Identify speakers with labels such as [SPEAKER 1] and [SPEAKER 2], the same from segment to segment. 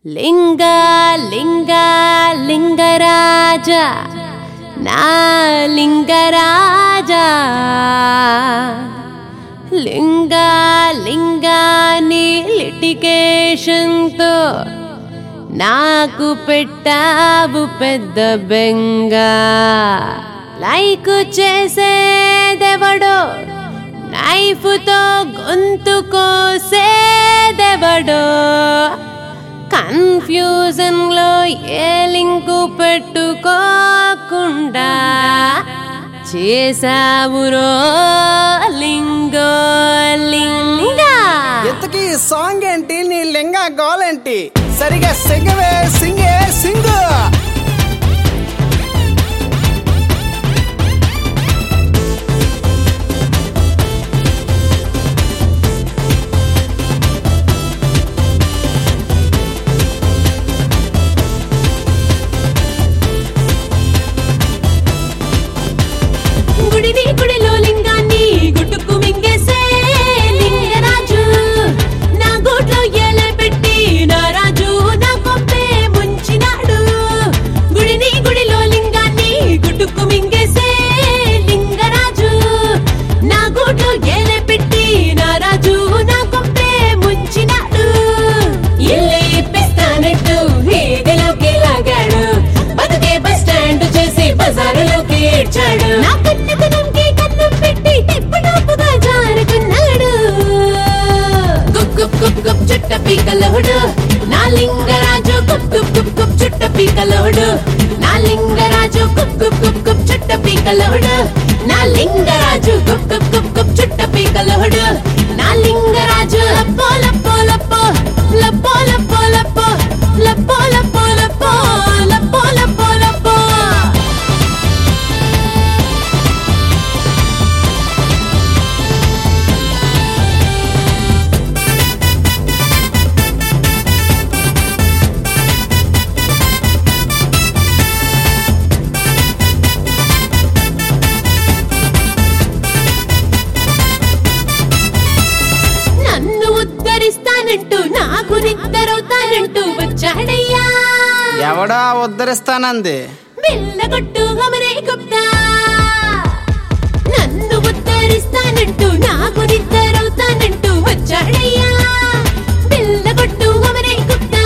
[SPEAKER 1] లింగ లింగ లింగరాజ నా లింగరాజ లింగ లింగాని లిటికేషన్తో నాకు పెట్టావు పెద్ద బెంగ లైక్ చేసేదెవడో నైఫ్తో గొంతు కోసేదెవడో కన్ఫ్యూజన్ లో ఏ లింకు పెట్టుకోకుండా చేసావురో లింగో లింగా
[SPEAKER 2] ఇంతకీ ఈ సాంగ్ ఏంటి నీ లింగా గోలేంటి సరిగా సింగవే సింగే సింగు
[SPEAKER 1] గుడిని గుడిలో లింగాన్ని గుట్టుకు మింగేసే లింగరాజు నా గోట్లో ఎల పెట్టి నా రాజు నా కొప్పే ముంచినాడు గుడిని గుడిలో లింగాన్ని గుట్టుకు మింగేసే లింగరాజు నా గోట్లో ఎల పెట్టి నా రాజు నా కొప్పే ముంచినాడు ఇల్లే ఇప్పిస్తానట్టు వీధిలోకి లాగాడు బతుకే బస్ స్టాండ్ చేసి బజారులోకి ఏడ్చాడు నా కన్నతనంకి కన్నం పెట్టి తిప్పుడాపుగా జారుకున్నాడు గుప్ గుప్ గుప్ గుప్ చుట్ట పీకలోడు నా లింగరాజు గుప్ గుప్ గుప్ గుప్ చుట్ట పీకలోడు నా లింగరాజు గుప్ గుప్ గుప్ గుప్ చుట్ట పీకలోడు నా లింగరాజు గుప్ గుప్ గుప్ గుప్ చుట్ట పీకలోడు నా లింగరాజు లప్పో లప్పో లప్పో లప్పో లప్పో లప్పో లప్పో లప్పో లప్పో లప్పో లప్పో లప్పో నన్ను ఉద్ధరిస్తానంటూ నాకు నిద్దరవుతానంటూ వచ్చాడయ్యా
[SPEAKER 2] ఎవడా ఉద్ధరిస్తానంది
[SPEAKER 1] వెళ్ళగొట్టు అమరే గుప్తా నన్ను ఉద్ధరిస్తానంటూ నాకు నిద్దరవుతానంటూ వచ్చాడయ్యా వెళ్ళగొట్టు అమరే గుప్తా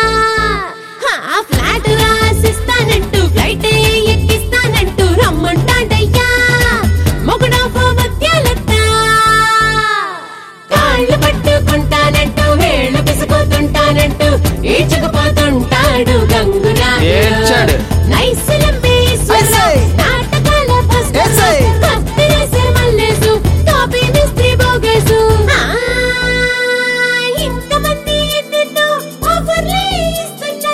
[SPEAKER 1] ఆ ఫ్లాట్ రాసిస్తానంటూ ఫ్లైట్ ఎక్కిస్తానంటూ రమ్మంటాడయ్యా మొగుడు మధ్యాలెత్తా కాళ్ళు పట్టుకుంటానంటూ వేళ్ళు పిసుకుతుంటానంటూ ఈడ్చుకుపోతుంటాడు గంగురా
[SPEAKER 2] ఏడ్చాడు.
[SPEAKER 1] నైసులంబి
[SPEAKER 2] ఐసై.
[SPEAKER 1] నాటకాల ఫస్ట్
[SPEAKER 2] ఏసై.
[SPEAKER 1] కత్తిరేసే మల్లేసు కాపీ మిస్త్రీ బోగేసు ఆ, ఇంతమంది ఎన్నెన్నో ఆఫర్లే ఇస్తున్నా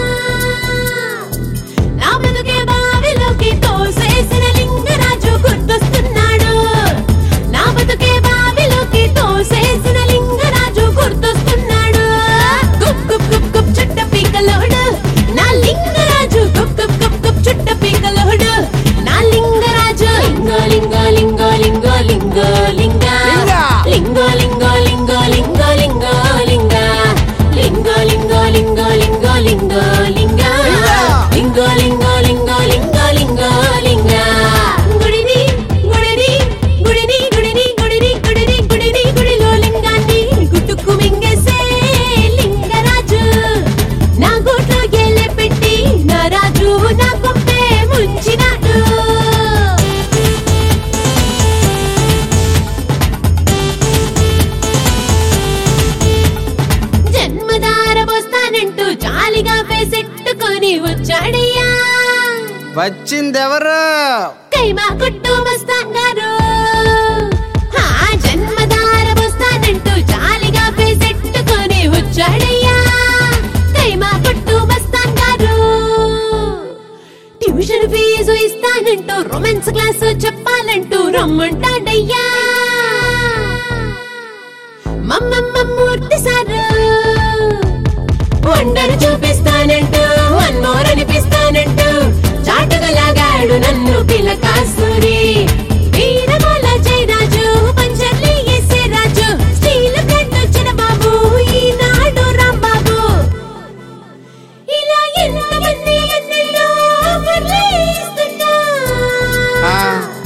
[SPEAKER 1] నా బతుకే బావిలోకి తోసేసిన లింగరాజు గుర్తొస్తున్నాడు నా బతుకే బావిలోకి తోసేసిన లింగరాజు గుర్తొస్తున్నాడు గుప్ గుప్ గుప్ గుప్ చుట్ట పీకలోడు నా లింగరాజు గుప్ గుప్ గుప్ గుప్ చుట్ట పీకలోడు నా లింగరాజు లింగో లింగో లింగో లింగో లింగో లింగ
[SPEAKER 2] లింగ.
[SPEAKER 1] లింగో లింగో లింగో లింగో లింగ లింగో లింగో లింగో లింగో లింగో లింగో లింగో లింగో లింగో లింగో లింగో లింగో గుడిని గుడిని గుడిని గుడిని గుడిని గుడిని గుడిని గుడిలో లింగాన్ని గుట్టుకు మింగేసే లింగరాజు నా గోట్లో గెల్లె పెట్టి నా రాజు నా కొప్పే ముంచినాడు జన్మదార పోస్తానంటూ జాలిగా వేసెట్టుకొని వచ్చాడయ్యా
[SPEAKER 2] వచ్చిందెవరు
[SPEAKER 1] కైమా కొట్టు మస్తాంగారు ఆ జన్మదార పోస్తానంటూ జాలిగా వేసెట్టుకొని వచ్చాడయ్యా కైమా కొట్టు మస్తాంగారు ట్యూషన్ ఫీజు ఇస్తానంటూ రొమాన్స్ క్లాసు చెప్పాలంటూ రమ్మంటాడయ్యా మమ్మమ్మ మూర్తి సారు వండరు చూపిస్తానంటూ వన్ మోర్ అనిపిస్తానంటూ చాటుగలాగాడు నన్ను పిలకాసురి వీరమాల జయరాజు పంచర్లి ఎస్ఏ రాజు స్టీల్ కట్టు చిన్న బాబు ఈనాడు రాంబాబు